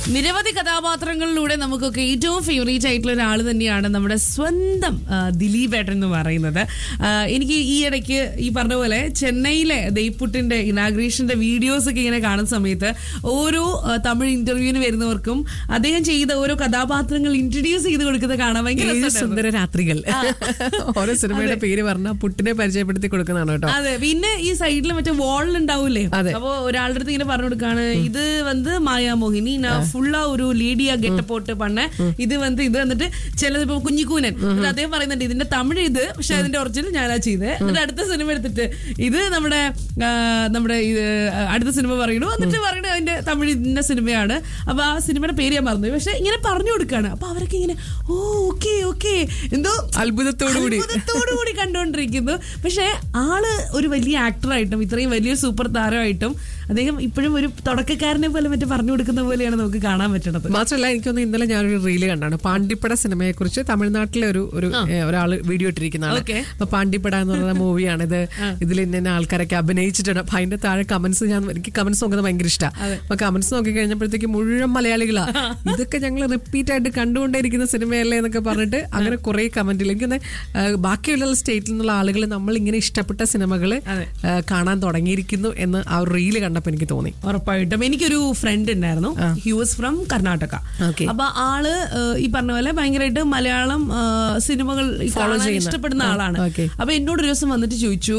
നിരവധി കഥാപാത്രങ്ങളിലൂടെ നമുക്കൊക്കെ ഏറ്റവും ഫേവറേറ്റ് ആയിട്ടുള്ള ഒരാൾ തന്നെയാണ് നമ്മുടെ സ്വന്തം ആ, ദിലീപ് ഏട്ടൻ എന്ന് പറയുന്നത് ആ, എനിക്ക് ഈ ഇടയ്ക്ക് ഈ പറഞ്ഞ പോലെ ചെന്നൈയിലെ ദൈപ്പുട്ടിന്റെ ഇനാഗ്രേഷന്റെ വീഡിയോസ് ഒക്കെ ഇങ്ങനെ കാണുന്ന സമയത്ത് ഓരോ ആ, തമിഴ് ഇന്റർവ്യൂവിന് വരുന്നവർക്കും അദ്ദേഹം ചെയ്ത ഓരോ കഥാപാത്രങ്ങൾ ഇൻട്രൊഡ്യൂസ് ചെയ്ത് കൊടുക്കുന്നത് കാണാൻ ഭയങ്കര ഏഴ് രസമുണ്ടായിരുന്നു. സുന്ദര രാത്രികൾ ഓരോ സിനിമയുടെ പേര് പറഞ്ഞ പുട്ടിനെ പരിചയപ്പെടുത്തി കൊടുക്കുന്നതാണ് കേട്ടോ അതെ പിന്നെ ഈ സൈഡിൽ മറ്റേ വാളിൽ ഉണ്ടാവൂലേ അതെ. അപ്പൊ ഒരാളുടെ അടുത്ത് ഇങ്ങനെ പറഞ്ഞു കൊടുക്കാണ് ഇത് வந்து மாயா மோகினி நான் ஃபுல்லா ஒரு ലേഡിയാ ഗെറ്റ് പോട്ട് പണ്ണ ഇത് വന്ന് ഇത് വന്നിട്ട് ചിലത് ഇപ്പൊ കുഞ്ഞിക്കൂനൻ എന്നിട്ട് അദ്ദേഹം പറയുന്നുണ്ട് ഇതിന്റെ തമിഴ് ഇത് പക്ഷെ അതിന്റെ ഒറിജിനൽ ഞാനാ ചെയ്ത് എന്നിട്ട് അടുത്ത സിനിമ എടുത്തിട്ട് ഇത് നമ്മുടെ ആ, നമ്മുടെ ഇത് അടുത്ത സിനിമ പറയണു എന്നിട്ട് പറയണു അതിന്റെ തമിഴ് ഇതിന്റെ സിനിമയാണ് അപ്പൊ ആ സിനിമയുടെ പേര് ഞാൻ മറന്നു പക്ഷെ ഇങ്ങനെ പറഞ്ഞു കൊടുക്കാണ് അപ്പൊ അവരൊക്കെ ഇങ്ങനെ ഓ ഓക്കെ ഓക്കെ എന്തോ അത്ഭുതത്തോടു കൂടി അത്ഭുതത്തോടു കൂടി കണ്ടുകൊണ്ടിരിക്കുന്നു പക്ഷെ ആള് ഒരു വലിയ ആക്ടറായിട്ടും ഇത്രയും വലിയ സൂപ്പർ താരമായിട്ടും അദ്ദേഹം ഇപ്പോഴും ഒരു തുടക്കക്കാരനെ പോലെ മറ്റേ പറഞ്ഞു കൊടുക്കുന്ന പോലെയാണ് നമുക്ക് കാണാൻ പറ്റണത് മാത്രമല്ല എനിക്കൊന്ന് ഇന്നലെ ഞാനൊരു റീല് കണ്ടാണ് പാണ്ടിപ്പട സിനിമയെ കുറിച്ച് തമിഴ്നാട്ടിലെ ഒരു ഒരു ഒരാൾ വീഡിയോ ഇട്ടിരിക്കുന്നതാണ് Okay. അപ്പൊ പാണ്ടിപ്പട എന്ന് പറയുന്ന മൂവിയാണ് ഇത് ഇതിൽ ഇന്ന ആൾക്കാരൊക്കെ അഭിനയിച്ചിട്ടുണ്ട് അപ്പൊ അതിന്റെ താഴെ കമന്റ്സ് ഞാൻ എനിക്ക് കമന്റ്സ് നോക്കുന്നത് ഭയങ്കര ഇഷ്ടമാണ് അപ്പൊ കമന്റ്സ് നോക്കി കഴിഞ്ഞപ്പോഴത്തേക്ക് മുഴുവൻ മലയാളികളാ ഇതൊക്കെ ഞങ്ങൾ റിപ്പീറ്റ് ആയിട്ട് കണ്ടുകൊണ്ടേയിരിക്കുന്ന സിനിമയല്ലേ എന്നൊക്കെ പറഞ്ഞിട്ട് അങ്ങനെ കുറെ കമന്റിൽ എനിക്ക് തോന്നുന്നു, ആ, ബാക്കിയുള്ള സ്റ്റേറ്റിൽ നിന്നുള്ള ആളുകൾ നമ്മൾ ഇങ്ങനെ ഇഷ്ടപ്പെട്ട സിനിമകൾ കാണാൻ തുടങ്ങിയിരിക്കുന്നു എന്ന് ആ ഒരു റീല് കണ്ടപ്പോൾ എനിക്ക് തോന്നി ഉറപ്പായിട്ടും എനിക്കൊരു ഫ്രണ്ട് ഉണ്ടായിരുന്നു he was from Karnataka Okay. അപ്പൊ ആള് ഏഹ്, ഈ പറഞ്ഞ പോലെ ഭയങ്കരമായിട്ട് മലയാളം ഏഹ്, സിനിമകൾ കാണാൻ ചെയ്യുന്ന. ഇഷ്ടപ്പെടുന്ന ആ, ആളാണ് okay. അപ്പൊ എന്നോട് ഒരു ദിവസം വന്നിട്ട് ചോദിച്ചു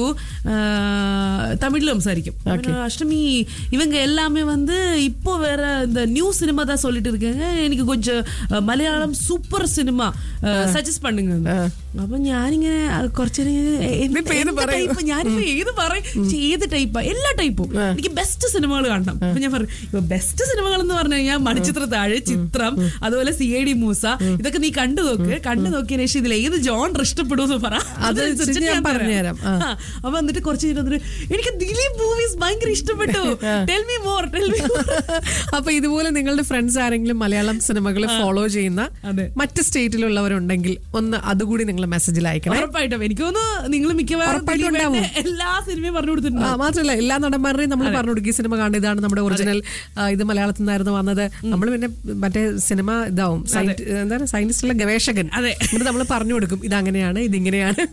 ഏഹ്, തമിഴിൽ സംസാരിക്കും Okay. அஷ்டமி இவங்க எல்லாமே வந்து இப்போ வேற இந்த நியூ சினிமா தான் சொல்லிட்டு இருக்காங்க എനിക്ക് கொஞ்சம் അഹ്, മലയാളം സൂപ്പർ സിനിമ സജസ്റ്റ് பண்ணுங்க അപ്പൊ ഞാനിങ്ങനെ അഹ്, കുറച്ചേരം ഇങ്ങനെ, എ- എന്ത് ഇതിപ്പോ ഏത് എന്ത് പറയും? type? ഞാനിപ്പോ ഏത് പറയും ഏത് ടൈപ്പാ എല്ലാ ടൈപ്പും എനിക്ക് ബെസ്റ്റ് സിനിമകൾ കാണണം അപ്പൊ ഞാൻ പറഞ്ഞു ഇപ്പൊ ബെസ്റ്റ് സിനിമകൾ എന്ന് പറഞ്ഞു കഴിഞ്ഞാൽ മണിച്ചിത്ര താഴെ ചിത്രം അതുപോലെ സി ഐ ഡി മൂസ ഇതൊക്കെ നീ കണ്ടു നോക്ക് കണ്ടു നോക്കിയതിനു ശേഷം ഇതിൽ ഏത് ജോൺ ഇഷ്ടപ്പെടുമെന്ന് പറ അതനുസരിച്ച് ഞാൻ പറഞ്ഞുതരാം. ആ. ആ, അപ്പൊ എന്നിട്ട് കുറച്ച് കഴിഞ്ഞിട്ട് വന്നിട്ട് എനിക്ക് ദിലീപ് മൂവീസ് ഭയങ്കര ഇഷ്ടപ്പെട്ടു tell me more tell me അപ്പൊ ഇതുപോലെ നിങ്ങളുടെ ഫ്രണ്ട്സ് ആരെങ്കിലും മലയാളം സിനിമകൾ ഫോളോ ചെയ്യുന്ന അതെ. മറ്റ് സ്റ്റേറ്റിലുള്ളവരുണ്ടെങ്കിൽ ഒന്ന് അതുകൂടി നിങ്ങൾ മെസ്സേജിൽ അയക്കണേ ഉറപ്പായിട്ടും എനിക്ക് തോന്നുന്നു നിങ്ങൾ മിക്കവാറും ഉറപ്പായിട്ടും ദിലീപേട്ടന്റെ ഉണ്ടാവും. എല്ലാ സിനിമയും പറഞ്ഞു ആ, കൊടുത്തിട്ടുണ്ട് മാത്രമല്ല എല്ലാ നടന്മാരുടെയും നമ്മൾ പറഞ്ഞു കൊടുക്കും ഈ സിനിമ കാണുന്നത് ഇതാണ് നമ്മുടെ ഒറിജിനൽ ഇത് മലയാളത്തിൽ നിന്നായിരുന്നു വന്നത് നമ്മൾ പിന്നെ മറ്റേ സിനിമ ഇതാവും സയന്റ്- എന്താണ് സയന്റിസ്റ്റുള്ള ഗവേഷകൻ അതെ. എന്നിട്ട് നമ്മൾ പറഞ്ഞു കൊടുക്കും ഇതങ്ങനെയാണ് ഇതിങ്ങനെയാണ്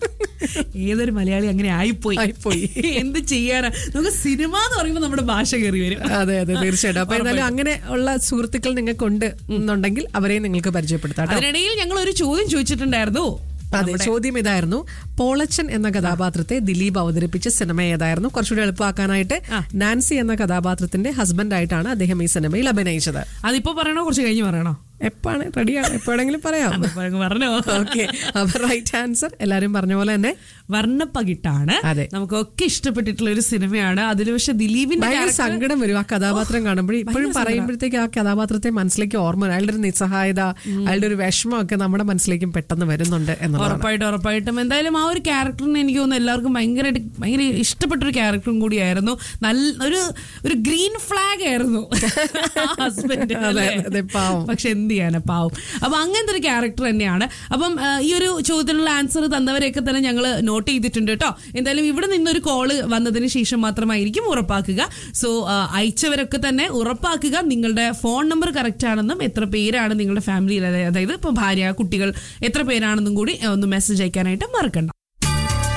ഏതൊരു മലയാളി അങ്ങനെ ആയിപ്പോയി ആയിപ്പോയി. എന്ത് ചെയ്യാനാ നമുക്ക് സിനിമ എന്ന് പറയുമ്പോൾ നമ്മുടെ ഭാഷ കയറി വരും അതെ അതെ തീർച്ചയായിട്ടും അപ്പൊ എന്തായാലും അങ്ങനെ ഉള്ള സുഹൃത്തുക്കൾ നിങ്ങൾക്കുണ്ട് എന്നുണ്ടെങ്കിൽ അവരെയും നിങ്ങൾക്ക് പരിചയപ്പെടുത്താം കേട്ടോ. അതിനിടയിൽ ഞങ്ങൾ ഒരു ചോദ്യം ചോദിച്ചിട്ടുണ്ടായിരുന്നു അതെ ചോദ്യം ഇതായിരുന്നു പോളച്ചൻ എന്ന കഥാപാത്രത്തെ ദിലീപ് അവതരിപ്പിച്ച സിനിമ ഏതായിരുന്നു കുറച്ചുകൂടി എളുപ്പമാക്കാനായിട്ട് നാൻസി എന്ന കഥാപാത്രത്തിന്റെ ഹസ്ബൻഡ് ആയിട്ടാണ് അദ്ദേഹം ഈ സിനിമയിൽ അഭിനയിച്ചത് അതിപ്പോ പറയണോ കുറച്ച് കഴിഞ്ഞ് പറയണോ എപ്പാണ് റെഡിയാണ് എപ്പോഴെങ്കിലും പറയാം അപ്പൊ അങ്ങ് പറഞ്ഞോ ഓക്കെ അപ്പൊ റൈറ്റ് ആൻസർ എല്ലാരും പറഞ്ഞ പോലെ തന്നെ വർണ്ണപ്പകിട്ടാണ് അതെ. നമുക്കൊക്കെ ഇഷ്ടപ്പെട്ടിട്ടുള്ള ഒരു സിനിമയാണ് അതിൽ പക്ഷെ ദിലീപിന്റെ ഭയങ്കര character- സങ്കടം വരും ആ കഥാപാത്രം കാണുമ്പോൾ ഇപ്പോഴും പറയുമ്പോഴത്തേക്ക് ആ കഥാപാത്രത്തെ മനസ്സിലേക്ക് ഓർമ്മ വരും. അയാളുടെ ഒരു നിസ്സഹായത അയാളുടെ ഒരു വിഷമമൊക്കെ നമ്മുടെ മനസ്സിലേക്കും പെട്ടെന്ന് വരുന്നുണ്ട് എന്നുള്ളതാണ് ഉറപ്പായിട്ടും ഉറപ്പായിട്ടും എന്തായാലും ആ ഒരു ക്യാരക്ടറിന് എനിക്ക് തോന്നുന്നു എല്ലാവർക്കും ഭയങ്കരമായിട്ട് ഭയങ്കര ഇഷ്ടപ്പെട്ട ഒരു ക്യാരക്ടറും കൂടിയായിരുന്നു നല്ല ഒരു ഒരു ഗ്രീൻ ഫ്ലാഗ് ആയിരുന്നു ഹസ്ബൻഡ് അതെ, അതെ, പാവം. പക്ഷെ എന്ത് ചെയ്യാനാ പാവം അപ്പൊ അങ്ങനത്തെ ഒരു ക്യാരക്ടർ തന്നെയാണ് അപ്പം ആ, ഈ ഒരു ചോദ്യത്തിനുള്ള ആൻസർ തന്നവരെയൊക്കെ തന്നെ ഞങ്ങൾ നോട്ട് ചെയ്തിട്ടുണ്ട് കേട്ടോ എന്തായാലും ഇവിടെ നിന്നൊരു കോള് വന്നതിന് ശേഷം മാത്രമായിരിക്കും ഉറപ്പാക്കുക സോ അയച്ചവരൊക്കെ തന്നെ ഉറപ്പാക്കുക നിങ്ങളുടെ ഫോൺ നമ്പർ കറക്റ്റ് ആണെന്നും എത്ര പേരാണ് നിങ്ങളുടെ ഫാമിലിയിൽ അതായത് ഇപ്പൊ ഭാര്യ കുട്ടികൾ എത്ര പേരാണെന്നും കൂടി ഒന്ന് മെസ്സേജ് അയക്കാനായിട്ട് മറക്കണ്ട